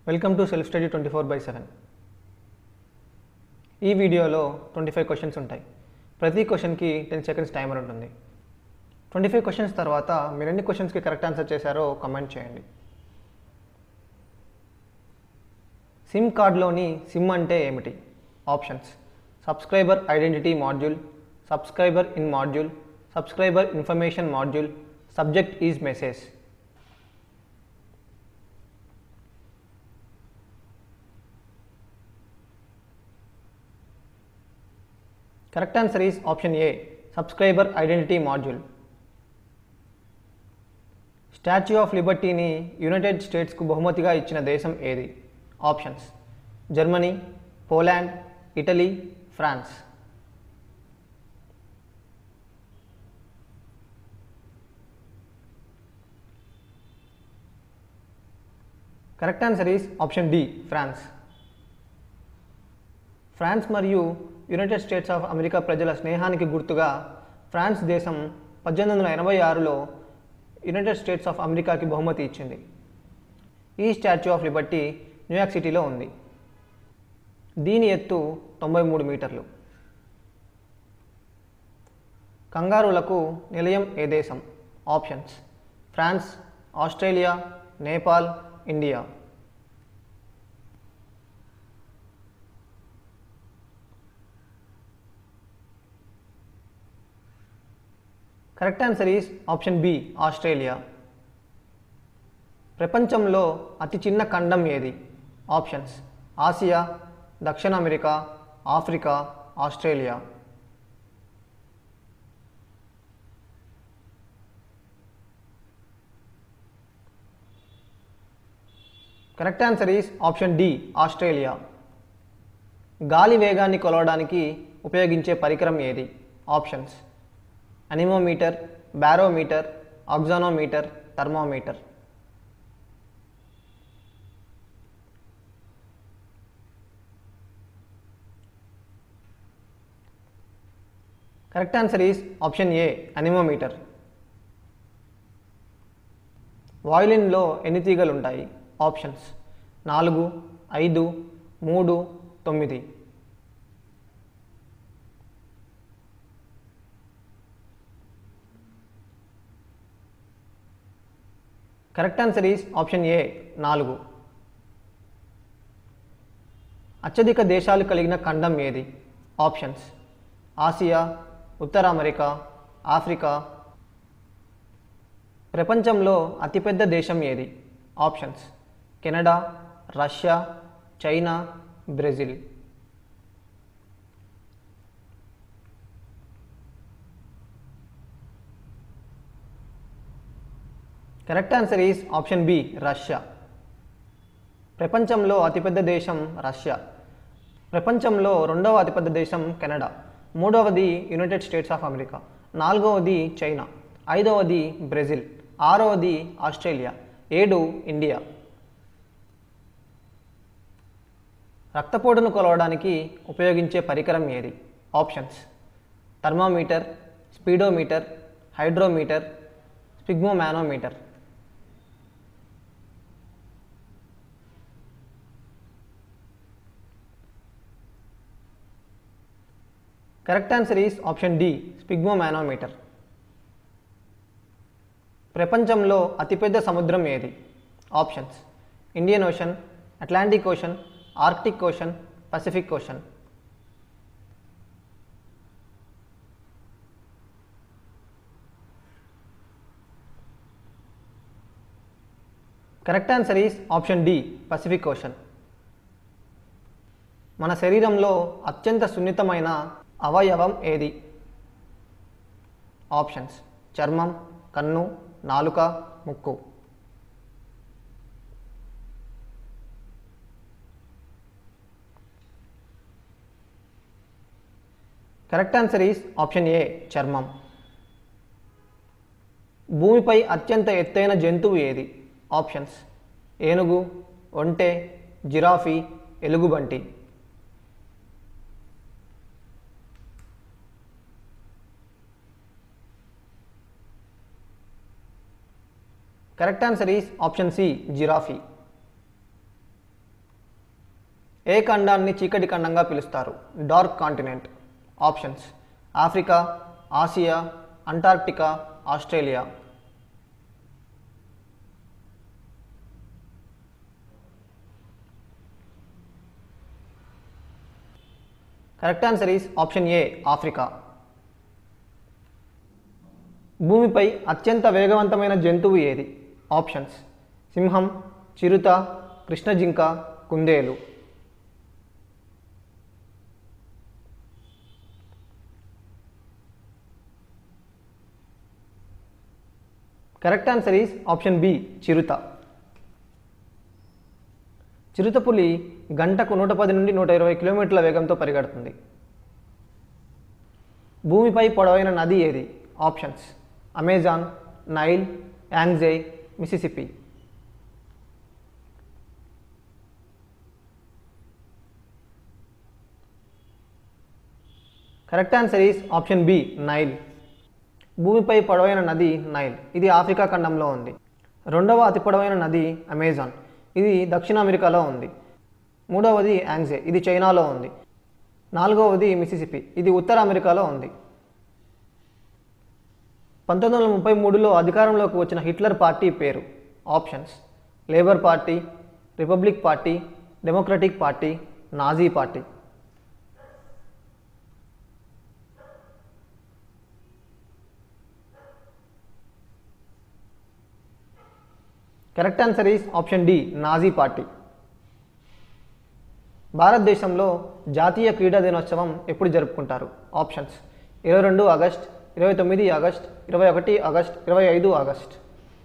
welcome to self study twenty four by seven ఈ వీడియోలో twenty five questions ఉంటాయి ప్రతి క్వశ్చన్కి టెన్ సెకండ్స్ టైమర్ ఉంటుంది ట్వంటీ ఫైవ్ క్వశ్చన్స్ తర్వాత మీరు ఎన్ని క్వశ్చన్స్కి కరెక్ట్ ఆన్సర్ చేశారో కమెంట్ చేయండి సిమ్ కార్డ్లోని సిమ్ అంటే ఏమిటి options subscriber identity module subscriber in module subscriber information module subject is message correct answer is option A subscriber identity module statue of లిబర్టీని యునైటెడ్ స్టేట్స్కు బహుమతిగా ఇచ్చిన దేశం ఏది options Germany Poland Italy France correct answer is option D France France మరియు United States of America ప్రజల స్నేహానికి గుర్తుగా ఫ్రాన్స్ దేశం పద్దెనిమిది వందల ఎనభై ఆరులో యునైటెడ్ స్టేట్స్ ఆఫ్ అమెరికాకి బహుమతి ఇచ్చింది ఈ స్టాచ్యూ ఆఫ్ లిబర్టీ న్యూయార్క్ సిటీలో ఉంది దీని ఎత్తు తొంభై మూడు మీటర్లు కంగారులకు నిలయం ఏ దేశం options France Australia Nepal India correct answer is option B Australia ప్రపంచంలో అతి చిన్న ఖండం ఏది ఆప్షన్స్ ఆసియా దక్షిణ America Africa Australia correct answer is option D Australia గాలి వేగాన్ని కొలవడానికి ఉపయోగించే పరికరం ఏది options anemometer barometer auxanometer thermometer correct answer is option A anemometer వాయులిన్లో ఎన్ని తీగలు ఉంటాయి ఆప్షన్స్ నాలుగు ఐదు మూడు తొమ్మిది correct answer is option A నాలుగు అత్యధిక దేశాలు కలిగిన ఖండం ఏది ఆప్షన్స్ ఆసియా ఉత్తర అమెరికా ఆఫ్రికా ప్రపంచంలో అతిపెద్ద దేశం ఏది options Canada Russia China Brazil correct answer is option B Russia ప్రపంచంలో అతిపెద్ద దేశం రష్యా ప్రపంచంలో రెండవ అతిపెద్ద దేశం కెనడా మూడవది యునైటెడ్ స్టేట్స్ ఆఫ్ అమెరికా నాలుగవది చైనా ఐదవది బ్రెజిల్ ఆరవది ఆస్ట్రేలియా ఏడు ఇండియా రక్తపోటును కొలవడానికి ఉపయోగించే పరికరం ఏది options thermometer speedometer hydrometer sphygmomanometer correct answer is option D sphygmomanometer ప్రపంచంలో అతిపెద్ద సముద్రం ఏది options Indian Ocean Atlantic Ocean Arctic Ocean Pacific Ocean correct answer is option D Pacific Ocean మన శరీరంలో అత్యంత సున్నితమైన అవయవం ఏది ఆప్షన్స్ చర్మం కన్ను నాలుక ముక్కు correct answer is option A చర్మం భూమిపై అత్యంత ఎత్తైన జంతువు ఏది ఆప్షన్స్ ఏనుగు ఒంటె జిరాఫీ ఎలుగుబంటి correct answer is option C giraffe ఏ ఖండాన్ని చీకటి ఖండంగా పిలుస్తారు dark continent options Africa Asia Antarctica Australia correct answer is option A Africa భూమిపై అత్యంత వేగవంతమైన జంతువు ఏది ఆప్షన్స్ సింహం చిరుత కృష్ణజింక కుందేలు correct answer is option B చిరుత చిరుతపులి గంటకు నూట పది నుండి నూట ఇరవై కిలోమీటర్ల వేగంతో పరిగెడుతుంది భూమిపై పొడవైన నది ఏది options Amazon Nile Yangtze Mississippi correct answer is option B Nile భూమిపై పొడవైన నది నైల్ ఇది ఆఫ్రికా ఖండంలో ఉంది రెండవ అతి పొడవైన నది అమెజాన్ ఇది దక్షిణ అమెరికాలో ఉంది మూడవది యాంగ్జే ఇది చైనాలో ఉంది నాలుగవది మిసిసిపి ఇది ఉత్తర అమెరికాలో ఉంది పంతొమ్మిది వందల ముప్పై మూడులో అధికారంలోకి వచ్చిన హిట్లర్ పార్టీ పేరు options labour party republic party democratic party Nazi party correct answer is option D Nazi party భారతదేశంలో జాతీయ క్రీడా దినోత్సవం ఎప్పుడు జరుపుకుంటారు ఆప్షన్స్ ఇరవై రెండు ఆగస్ట్ ఇరవై తొమ్మిది ఆగస్ట్ ఇరవై ఒకటి ఆగస్ట్ ఇరవై ఐదు August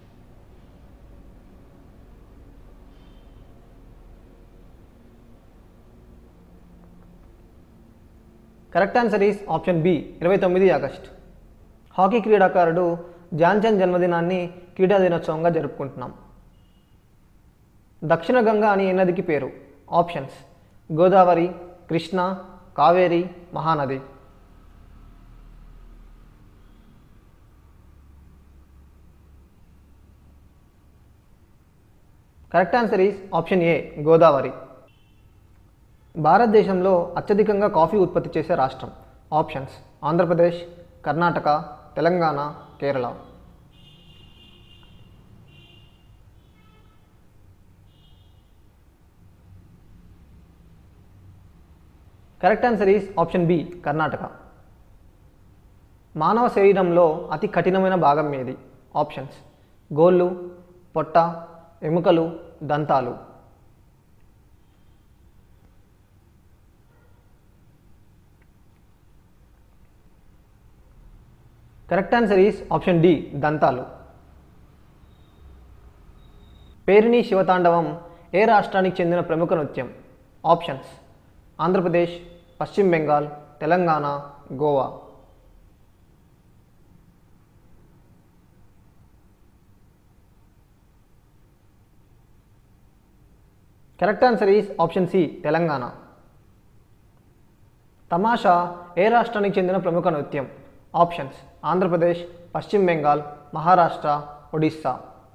correct answer is option B ఇరవై తొమ్మిది ఆగస్ట్ హాకీ క్రీడాకారుడు ధ్యాన్చంద్ జన్మదినాన్ని క్రీడా దినోత్సవంగా జరుపుకుంటున్నాం దక్షిణ గంగా అని ఏ నదికి పేరు options Godavari Krishna Kaveri Mahanadi correct answer is option A Godavari భారతదేశంలో అత్యధికంగా కాఫీ ఉత్పత్తి చేసే రాష్ట్రం options Andhra Pradesh Karnataka Telangana Kerala correct answer is option B Karnataka మానవ శరీరంలో అతి కఠినమైన భాగం ఏది ఆప్షన్స్ గోళ్ళు పొట్ట ఎముకలు దంతాలు correct answer is option D దంతాలు పేరిణి శివతాండవం ఏ రాష్ట్రానికి చెందిన ప్రముఖ నృత్యం ఆప్షన్స్ ఆంధ్రప్రదేశ్ పశ్చిమ Bengal Telangana Goa correct answer is option C Telangana Tamasha ఏ రాష్ట్రానికి చెందిన ప్రముఖ నృత్యం ఆప్షన్స్ ఆంధ్రప్రదేశ్ పశ్చిమ Bengal Maharashtra Odisha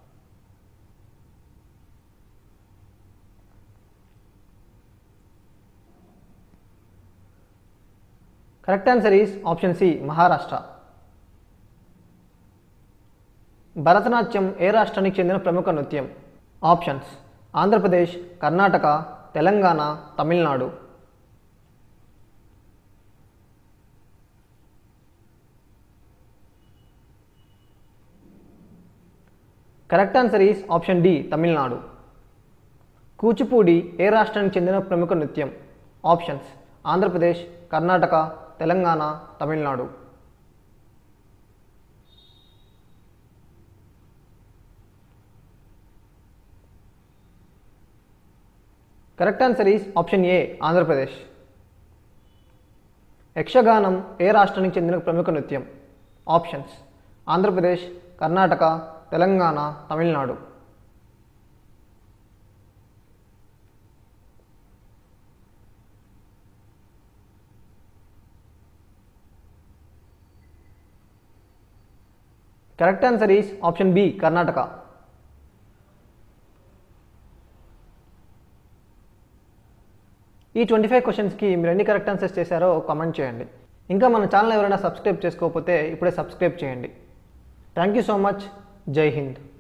correct answer is option C Maharashtra Bharatanatyam ఏ రాష్ట్రానికి చెందిన ప్రముఖ నృత్యం options Andhra Pradesh Karnataka Telangana Tamil Nadu correct answer is option D Tamil Nadu Kuchipudi ఏ రాష్ట్రానికి చెందిన ప్రముఖ నృత్యం options Andhra Pradesh Karnataka Telangana Tamil Nadu correct answer is option A Andhra Pradesh Yakshagana ఏ రాష్ట్రానికి చెందిన ప్రముఖ నృత్యం options Andhra Pradesh Karnataka Telangana Tamil Nadu correct answer is option B Karnataka ఈ ట్వంటీ ఫైవ్ క్వశ్చన్స్కి మీరు ఎన్ని కరెక్ట్ ఆన్సర్స్ చేశారో కామెంట్ చేయండి ఇంకా మన ఛానల్ ఎవరైనా సబ్స్క్రైబ్ చేసుకోకపోతే ఇప్పుడే సబ్స్క్రైబ్ చేయండి థ్యాంక్ యూ సో మచ్ జై హింద్